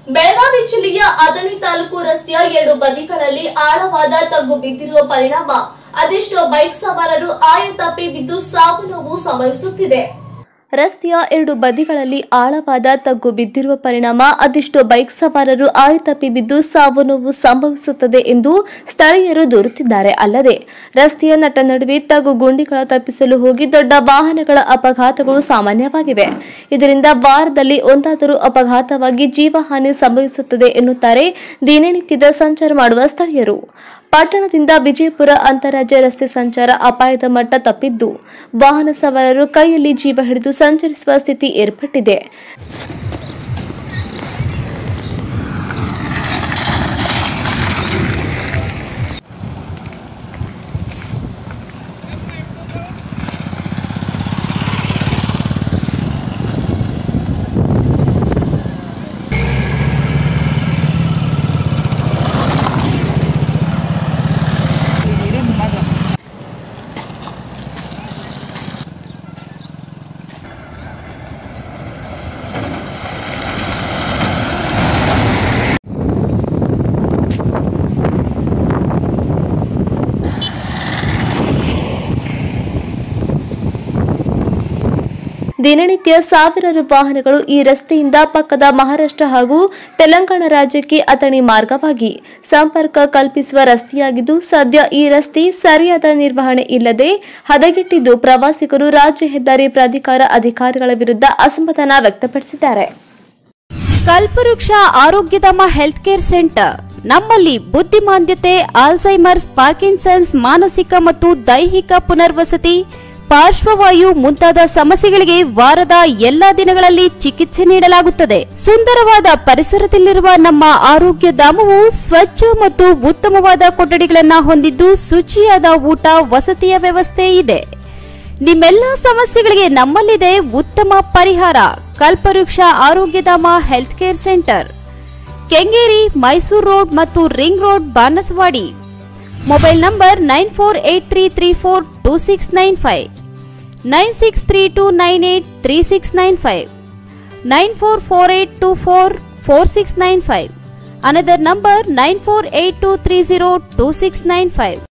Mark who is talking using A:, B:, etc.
A: ಬೆಳಗಾವಿ ಜಿಲ್ಲೆಯ ಅದಳಿ ತಾಲೂಕು ರಸ್ತೆಯ ಎರಡು ಬದಿಗಳಲ್ಲಿ ಆಳವಾದ ತಗ್ಗು ಬಿದ್ದಿರುವ ಪರಿಣಾಮ ಅದೆಷ್ಟೋ ಬೈಕ್ ಸವಾರರು ಆಯ ತಪ್ಪಿ ಬಿದ್ದು ಸಾವು ನೋವು ಸಂಭವಿಸುತ್ತಿದೆ ರಸ್ತೆಯ ಎರಡು ಬದಿಗಳಲ್ಲಿ ಆಳವಾದ ತಗ್ಗು ಬಿದ್ದಿರುವ ಪರಿಣಾಮ ಅದೆಷ್ಟೋ ಬೈಕ್ ಸವಾರರು ಆಯತಪ್ಪಿ ಬಿದ್ದು ಸಾವು ನೋವು ಸಂಭವಿಸುತ್ತದೆ ಎಂದು ಸ್ಥಳೀಯರು ದೂರುತ್ತಿದ್ದಾರೆ ಅಲ್ಲದೆ ರಸ್ತೆಯ ನಟ ನಡುವೆ ತಗ್ಗು ಗುಂಡಿಗಳ ತಪ್ಪಿಸಲು ಹೋಗಿ ದೊಡ್ಡ ವಾಹನಗಳ ಅಪಘಾತಗಳು ಸಾಮಾನ್ಯವಾಗಿವೆ ಇದರಿಂದ ವಾರದಲ್ಲಿ ಒಂದಾದರೂ ಅಪಘಾತವಾಗಿ ಜೀವಹಾನಿ ಸಂಭವಿಸುತ್ತದೆ ಎನ್ನುತ್ತಾರೆ ದಿನನಿತ್ಯದ ಸಂಚಾರ ಮಾಡುವ ಸ್ಥಳೀಯರು ಪಟ್ಟಣದಿಂದ ವಿಜಯಪುರ ಅಂತಾರಾಜ್ಯ ರಸ್ತೆ ಸಂಚಾರ ಅಪಾಯದ ಮಟ್ಟ ತಪ್ಪಿದ್ದು ವಾಹನ ಸವಾರರು ಕೈಯಲ್ಲಿ ಜೀವ ಹಿಡಿದು ಸಂಚರಿಸುವ ಸ್ಥಿತಿ ಏರ್ಪಟ್ಟಿದೆ ದಿನನಿತ್ಯ ಸಾವಿರಾರು ವಾಹನಗಳು ಈ ರಸ್ತೆಯಿಂದ ಪಕ್ಕದ ಮಹಾರಾಷ್ಟ್ರ ಹಾಗೂ ತೆಲಂಗಾಣ ರಾಜ್ಯಕ್ಕೆ ಅಥಣಿ ಮಾರ್ಗವಾಗಿ ಸಂಪರ್ಕ ಕಲ್ಪಿಸುವ ರಸ್ತೆಯಾಗಿದ್ದು ಸದ್ಯ ಈ ರಸ್ತೆ ಸರಿಯಾದ ನಿರ್ವಹಣೆ ಇಲ್ಲದೆ ಹದಗೆಟ್ಟಿದ್ದು ಪ್ರವಾಸಿಗರು ರಾಜ್ಯ ಹೆದ್ದಾರಿ ಪ್ರಾಧಿಕಾರ ಅಧಿಕಾರಿಗಳ ವಿರುದ್ಧ ಅಸಮಾಧಾನ ವ್ಯಕ್ತಪಡಿಸಿದ್ದಾರೆ
B: ಕಲ್ಪವೃಕ್ಷ ಆರೋಗ್ಯಧಾಮ ಹೆಲ್ತ್ ಕೇರ್ ಸೆಂಟರ್ ನಮ್ಮಲ್ಲಿ ಬುದ್ಧಿಮಾಂದ್ಯತೆ ಆಲ್ಝೈಮರ್ಸ್ ಪಾರ್ಕಿನ್ಸನ್ಸ್ ಮಾನಸಿಕ ಮತ್ತು ದೈಹಿಕ ಪುನರ್ವಸತಿ ಪಾರ್ಶ್ವವಾಯು ಮುಂತಾದ ಸಮಸ್ಯೆಗಳಿಗೆ ವಾರದ ಎಲ್ಲಾ ದಿನಗಳಲ್ಲಿ ಚಿಕಿತ್ಸೆ ನೀಡಲಾಗುತ್ತದೆ ಸುಂದರವಾದ ಪರಿಸರದಲ್ಲಿರುವ ನಮ್ಮ ಆರೋಗ್ಯ ಧಾಮವು ಸ್ವಚ್ಛ ಮತ್ತು ಉತ್ತಮವಾದ ಕೊಠಡಿಗಳನ್ನ ಹೊಂದಿದ್ದು ಶುಚಿಯಾದ ಊಟ ವಸತಿಯ ವ್ಯವಸ್ಥೆ ಇದೆ ನಿಮ್ಮೆಲ್ಲ ಸಮಸ್ಯೆಗಳಿಗೆ ನಮ್ಮಲ್ಲಿದೆ ಉತ್ತಮ ಪರಿಹಾರ Kalpavriksha Arogyadhama health care centre Kengeri Mysuru road ಮತ್ತು ring road Banasawadi mobile number nine four eight three three four two six nine five nine six three two nine eight three six nine five nine four four eight two four four six nine five another number nine four eight two three zero two six nine five